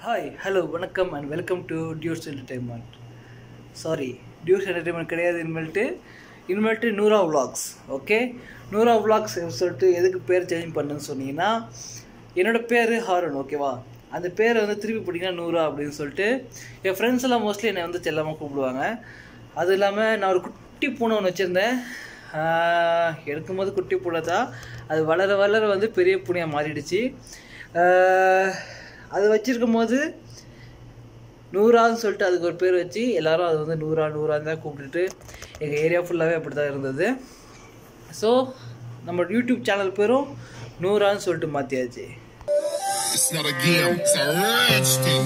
Hi hello வணக்கம் and welcome to Deuce Entertainment sorry Deuce Entertainment கிடையாது இனிமேல்ட்டு இனிமேல்ட்டு நூறா விலாக்ஸ் ஓகே நூறா விலாக்ஸ் சொல்லிட்டு எதுக்கு பேர் சேஞ்ச் பண்ணுன்னு சொன்னீங்கன்னா என்னோடய பேர் ஹாரன் ஓகேவா அந்த பேரை வந்து திருப்பி பிடிங்கன்னா நூறா அப்படின்னு சொல்லிட்டு என் ஃப்ரெண்ட்ஸ் எல்லாம் மோஸ்ட்லி என்னை வந்து செல்லமாக கூப்பிடுவாங்க அது இல்லாமல் நான் ஒரு குட்டி பூனை ஒன்று வச்சுருந்தேன் எடுக்கும்போது குட்டி பூனை தான் அது வளர வளர வந்து பெரிய பூனையாக மாறிடுச்சு ஆஹ் அது வச்சிருக்கும் போது நூறான்னு சொல்லிட்டு அதுக்கு ஒரு பேர் வச்சு எல்லாரும் அது வந்து நூறா நூறான்னு தான் கூப்பிட்டுட்டு எங்கள் ஏரியா ஃபுல்லாகவே அப்படி தான் இருந்தது ஸோ நம்ம யூடியூப் சேனல் பேரும் நூறான்னு சொல்லிட்டு மாற்றியாச்சு It's not a game, it's a rich thing.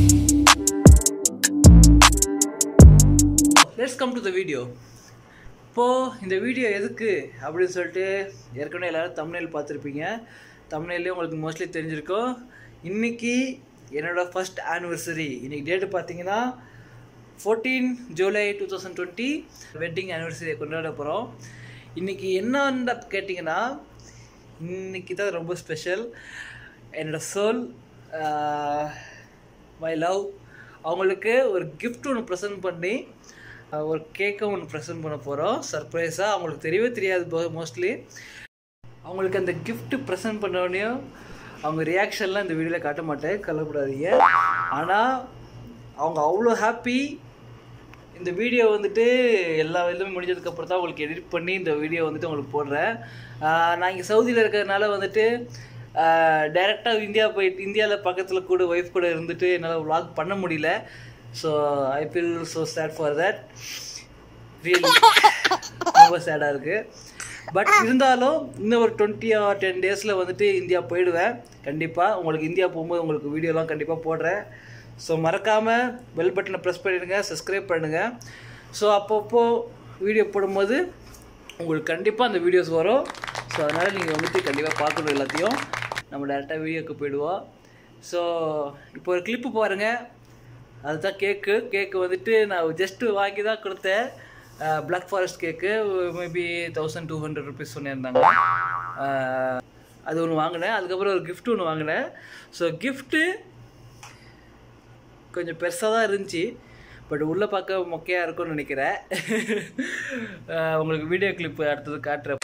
Let's come to the video இப்போது இந்த வீடியோ எதுக்கு அப்படின்னு சொல்லிட்டு ஏற்கனவே எல்லோரும் தமிழில் பார்த்துருப்பீங்க தமிழ்லேயே உங்களுக்கு மோஸ்ட்லி தெரிஞ்சிருக்கோம் இன்றைக்கி என்னோட ஃபஸ்ட் ஆனிவர்சரி இன்றைக்கி டேட்டு பார்த்தீங்கன்னா fourteen July two thousand twenty wedding ஆனிவர்சரியை கொண்டாட போகிறோம் இன்றைக்கி என்னன்னு கேட்டிங்கன்னா இன்றைக்கி தான் ரொம்ப ஸ்பெஷல் என்னோட சோல் மை லவ் அவங்களுக்கு ஒரு gift ஒன்று ப்ரெசென்ட் பண்ணி அஹ், ஒரு கேக்கை ஒன்று ப்ரெசென்ட் பண்ண போகிறோம் சர்ப்ரைஸாக அவங்களுக்கு தெரியவே தெரியாது மோஸ்ட்லி அவங்களுக்கு அந்த gift ப்ரெசென்ட் பண்ணோடனையும் அவங்க ரியாக்ஷன்லாம் இந்த வீடியோவில் காட்ட மாட்டேன் கவலைப்படாதீங்க ஆனால் அவங்க அவ்வளோ ஹாப்பி இந்த வீடியோ வந்துட்டு எல்லா இதுவும் முடிஞ்சதுக்கப்புறம் தான் உங்களுக்கு எடிட் பண்ணி இந்த வீடியோ வந்துட்டு உங்களுக்கு போடுறேன் ஆஹ் நான் இங்கே சவுதியில் இருக்கிறதுனால வந்துட்டு டைரெக்டாக இந்தியா போயிட்டு இந்தியாவில் பக்கத்தில் கூட ஒய்ஃப் கூட இருந்துட்டு என்னால் vlog பண்ண முடியல so I feel so sad for that really ரொம்ப சேடாக இருக்குது பட் இருந்தாலும் இன்னும் ஒரு டுவெண்ட்டி ஆர் டென் டேஸில் வந்துட்டு இந்தியா போயிடுவேன் கண்டிப்பாக உங்களுக்கு இந்தியா போகும்போது உங்களுக்கு வீடியோலாம் கண்டிப்பாக போடுறேன் ஸோ மறக்காமல் பெல் பட்டனை ப்ரெஸ் பண்ணிடுங்க சப்ஸ்கிரைப் பண்ணுங்கள் ஸோ அப்பப்போ வீடியோ போடும்போது உங்களுக்கு கண்டிப்பாக அந்த வீடியோஸ் வரும் ஸோ அதனால் நீங்கள் வந்துட்டு கண்டிப்பாக பார்க்கணும் எல்லாத்தையும் நம்ம டேரெக்டாக வீடியோக்கு போயிடுவோம் ஸோ இப்போ ஒரு கிளிப்பு பாருங்கள் அதுதான் கேக்கு கேக்கு வந்துட்டு நான் ஜஸ்ட்டு வாங்கி தான் கொடுத்தேன் black forest cake maybe thousand two hundred rupees சொன்னிருந்தாங்க அஹ், அது ஒன்று வாங்கினேன் அதுக்கப்புறம் ஒரு gift ஒன்று வாங்கினேன் ஸோ கிஃப்ட்டு கொஞ்சம் பெருசாக தான் இருந்துச்சு பட் உள்ளே பார்க்க மொக்கையாக இருக்கும்னு நினைக்கிறேன் அஹ், உங்களுக்கு வீடியோ கிளிப்பு அடுத்தது காட்டுறேன்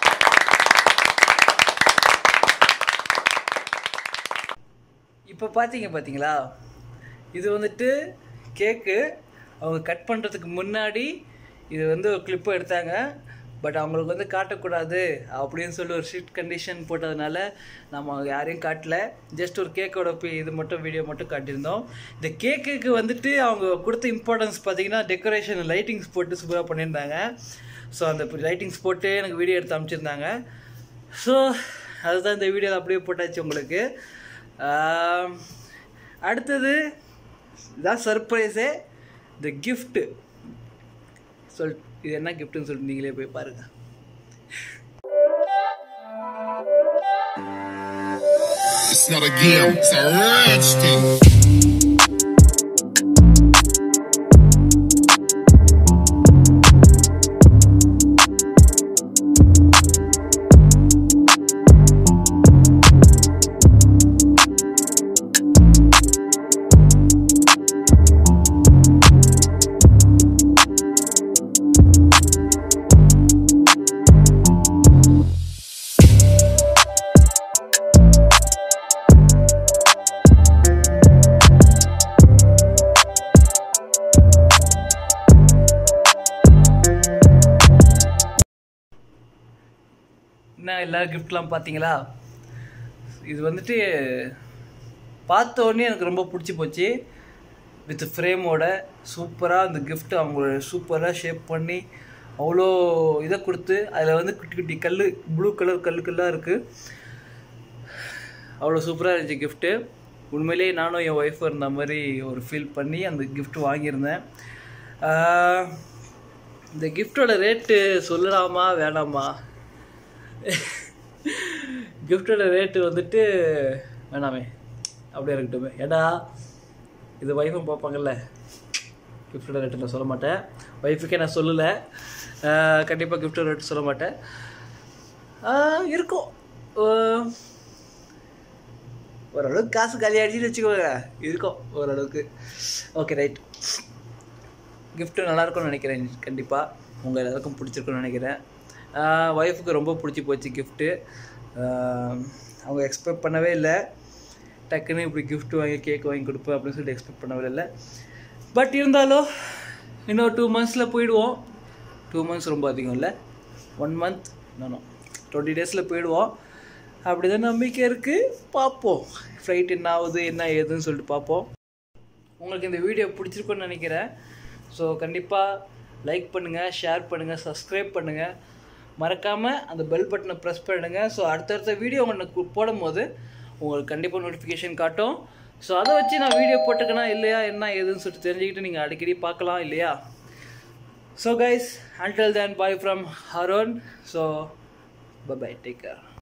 இப்போ பார்த்தீங்க பார்த்தீங்களா இது வந்துட்டு கேக்கு அவங்க கட் பண்ணுறதுக்கு முன்னாடி இது வந்து ஒரு கிளிப்பை எடுத்தாங்க பட் அவங்களுக்கு வந்து காட்டக்கூடாது அப்படின்னு சொல்லி ஒரு ஸ்ட்ரிக்ட் கண்டிஷன் போட்டதுனால நம்ம யாரையும் காட்டல ஜஸ்ட் ஒரு கேக்கோட பி- இது மட்டும் வீடியோ மட்டும் காட்டியிருந்தோம் இந்த கேக்குக்கு வந்துட்டு அவங்க கொடுத்த இம்பார்ட்டன்ஸ் பார்த்தீங்கன்னா டெக்கரேஷன் லைட்டிங்ஸ் போட்டு சூப்பராக பண்ணியிருந்தாங்க ஸோ அந்த லைட்டிங்ஸ் போட்டு எனக்கு வீடியோ எடுத்து அமைச்சிருந்தாங்க ஸோ அதுதான் இந்த வீடியோவில் அப்படியே போட்டாச்சு உங்களுக்கு ஆம், அடுத்தது இதான் சர்ப்ரைஸே இந்த கிஃப்ட்டு சொல் இது என்ன கிஃப்ட்டுன்னு சொல்லிட்டு நீங்களே போய் பாருங்கள் It's not a game, it's a rich thing. என்ன எல்லா கிஃப்ட்லாம் பார்த்தீங்களா இது வந்துட்டு பார்த்த உடனே எனக்கு ரொம்ப பிடிச்சி போச்சு வித் ஃப்ரேமோட சூப்பராக அந்த gift அவங்க சூப்பராக ஷேப் பண்ணி அவ்வளோ இதை கொடுத்து அதில் வந்து குட்டி குட்டி கல் ப்ளூ கலர் கல்லு கல்லாக இருக்குது அவ்வளோ சூப்பராக இருந்துச்சு கிஃப்ட்டு உண்மையிலேயே நானும் என் ஒய்ஃப் இருந்த மாதிரி ஒரு ஃபீல் பண்ணி அந்த gift வாங்கியிருந்தேன் ஆஹ், இந்த கிஃப்டோட ரேட்டு சொல்லலாமா வேணாமா கிஃப்டோட ரேட்டு வந்துட்டு வேணாமே அப்படியே இருக்கட்டுமே ஏடா இது ஒய்ஃபும் பார்ப்பாங்கல்ல கிஃப்டோட ரேட்டு நான் சொல்ல மாட்டேன் ஒய்ஃபுக்கே நான் சொல்லலை கண்டிப்பாக கிஃப்டோட ரேட்டு சொல்ல மாட்டேன் ஆஹ் இருக்கும் ஆஹ் ஓரளவுக்கு காசு காலி ஆகிடுச்சின்னு வச்சுக்கோங்க இருக்கும் ஓரளவுக்கு ஓகே ரைட் கிஃப்ட்டு நல்லாயிருக்கும்னு நினைக்கிறேன் கண்டிப்பாக உங்கள் எல்லாருக்கும் பிடிச்சிருக்குன்னு நினைக்கிறேன் ஒய்ஃபுக்கு ரொம்ப பிடிச்சி போச்சு கிஃப்ட்டு அவங்க எக்ஸ்பெக்ட் பண்ணவே இல்லை டக்குன்னு இப்படி கிஃப்ட் வாங்கி கேக் வாங்கி கொடுப்பேன் அப்படின்னு சொல்லிட்டு எக்ஸ்பெக்ட் பண்ணவே இல்லை பட் இருந்தாலும் இன்னும் டூ மந்த்ஸில் போயிடுவோம் டூ மந்த்ஸ் ரொம்ப அதிகம் இல்லை ஒன் மந்த் நானும் டுவெண்ட்டி டேஸில் போயிடுவோம் அப்படி தான் நம்பிக்கை இருக்குது பார்ப்போம் ஃப்ளைட் என்ன ஆகுது என்ன ஏதுன்னு சொல்லிட்டு பார்ப்போம் உங்களுக்கு இந்த வீடியோ பிடிச்சிருக்குன்னு நினைக்கிறேன் ஸோ கண்டிப்பாக லைக் பண்ணுங்கள் ஷேர் பண்ணுங்கள் சப்ஸ்கிரைப் பண்ணுங்கள் மறக்காமல் அந்த பெல் பட்டனை ப்ரெஸ் பண்ணுங்கள் ஸோ அடுத்தடுத்த வீடியோ உங்களுக்கு போடும்போது உங்களுக்கு கண்டிப்பாக நோட்டிஃபிகேஷன் காட்டும் ஸோ அதை வச்சு நான் வீடியோ போட்டுக்கனா இல்லையா என்ன ஏதுன்னு சொல்லிட்டு தெரிஞ்சுக்கிட்டு நீங்கள் அடிக்கடி பார்க்கலாம் இல்லையா so guys until then bye from Harun so bye bye take care